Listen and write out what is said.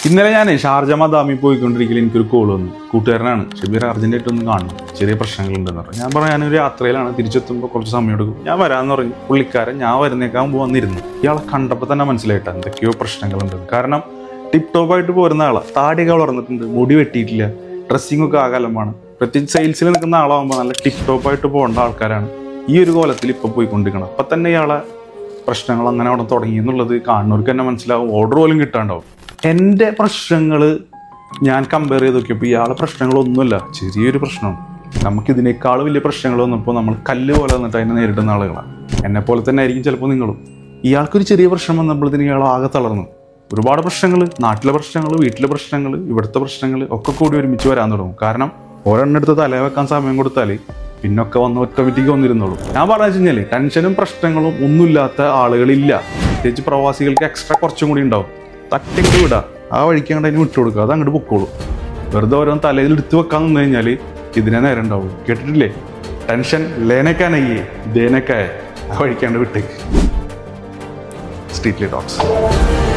ഇന്നലെ ഞാൻ ഷാർജ മദാമി പോയിക്കൊണ്ടിരിക്കൽ എനിക്കൊരു കോൾ വന്നു കൂട്ടുകാരനാണ് ഷബീർ അർജന്റായിട്ട് ഒന്ന് കാണണം ചെറിയ പ്രശ്നങ്ങളുണ്ടെന്ന് പറഞ്ഞു ഞാൻ പറഞ്ഞു ഞാനൊരു യാത്രയിലാണ് തിരിച്ചെത്തുമ്പോൾ കുറച്ച് സമയം എടുക്കും ഞാൻ വരാമെന്ന് പറഞ്ഞു പുള്ളിക്കാരൻ ഞാൻ വരുന്നേക്കാൻ വന്നിരുന്നു ഇയാളെ കണ്ടപ്പോൾ തന്നെ മനസ്സിലായിട്ട് എന്തൊക്കെയോ പ്രശ്നങ്ങളുണ്ട് കാരണം ടിപ് ടോപ്പ് ആയിട്ട് പോരുന്ന ആളാണ് താടിയൊക്കെ വളർന്നിട്ടുണ്ട് മുടി വെട്ടിയിട്ടില്ല ഡ്രസ്സിംഗ് ഒക്കെ ആകാലമാണ് പ്രത്യേകിച്ച് സെയിൽസിൽ നിൽക്കുന്ന ആളാകുമ്പോൾ നല്ല ടിപ് ടോപ്പ് ആയിട്ട് പോകേണ്ട ആൾക്കാരാണ് ഈ ഒരു കോലത്തിൽ ഇപ്പോൾ പോയിക്കൊണ്ടിരിക്കണം അപ്പം തന്നെ ഇയാളെ പ്രശ്നങ്ങൾ അങ്ങനെ അവിടെ തുടങ്ങി എന്നുള്ളത് കാണുന്നവർക്ക് തന്നെ മനസ്സിലാവും ഓർഡർ പോലും കിട്ടാണ്ടാവും എൻ്റെ പ്രശ്നങ്ങൾ ഞാൻ കമ്പയർ ചെയ്ത് നോക്കിയപ്പോൾ ഇയാളെ പ്രശ്നങ്ങളൊന്നുമില്ല ചെറിയൊരു പ്രശ്നമാണ് നമുക്ക് ഇതിനേക്കാൾ വലിയ പ്രശ്നങ്ങൾ വന്നപ്പോൾ നമ്മൾ കല്ല് പോലെ വന്നിട്ട് അതിനെ നേരിടുന്ന ആളുകളാണ് എന്നെ പോലെ തന്നെ ആയിരിക്കും ചിലപ്പോൾ നിങ്ങളും ഇയാൾക്കൊരു ചെറിയ പ്രശ്നം വന്നപ്പോഴത്തേന് ഇയാൾ ആകെ തളർന്നു ഒരുപാട് പ്രശ്നങ്ങൾ നാട്ടിലെ പ്രശ്നങ്ങൾ വീട്ടിലെ പ്രശ്നങ്ങൾ ഇവിടുത്തെ പ്രശ്നങ്ങൾ ഒക്കെ കൂടി ഒരുമിച്ച് വരാൻ തുടങ്ങും കാരണം ഒരെണ്ണം എടുത്ത് തലേ വെക്കാൻ സമയം കൊടുത്താൽ പിന്നൊക്കെ വന്ന് ഓട്ടോമാറ്റിക് വന്നിരുന്നുള്ളൂ ഞാൻ പറഞ്ഞു വെച്ചാൽ ടെൻഷനും പ്രശ്നങ്ങളും ഒന്നുമില്ലാത്ത ആളുകളില്ല പ്രത്യേകിച്ച് പ്രവാസികൾക്ക് എക്സ്ട്രാ കുറച്ചും കൂടി ഉണ്ടാവും തട്ടിങ്ങോട്ട് വിടുക ആ വഴിക്ക് അങ്ങോട്ട് അതിന് വിട്ടു കൊടുക്കുക അത് അങ്ങോട്ട് പൊക്കോളൂ വെറുതെ ഓരോ തലയിൽ എടുത്ത് വെക്കാൻ നിന്ന് കഴിഞ്ഞാൽ ഇതിനെ നേരം ഉണ്ടാവും കേട്ടിട്ടില്ലേ ടെൻഷൻ ലേനക്കാനയ്യേ ദേനക്കായ ആ വഴിക്കാണ്ട് വിട്ടേക്ക് സ്ട്രീറ്റ് ടോക്സ്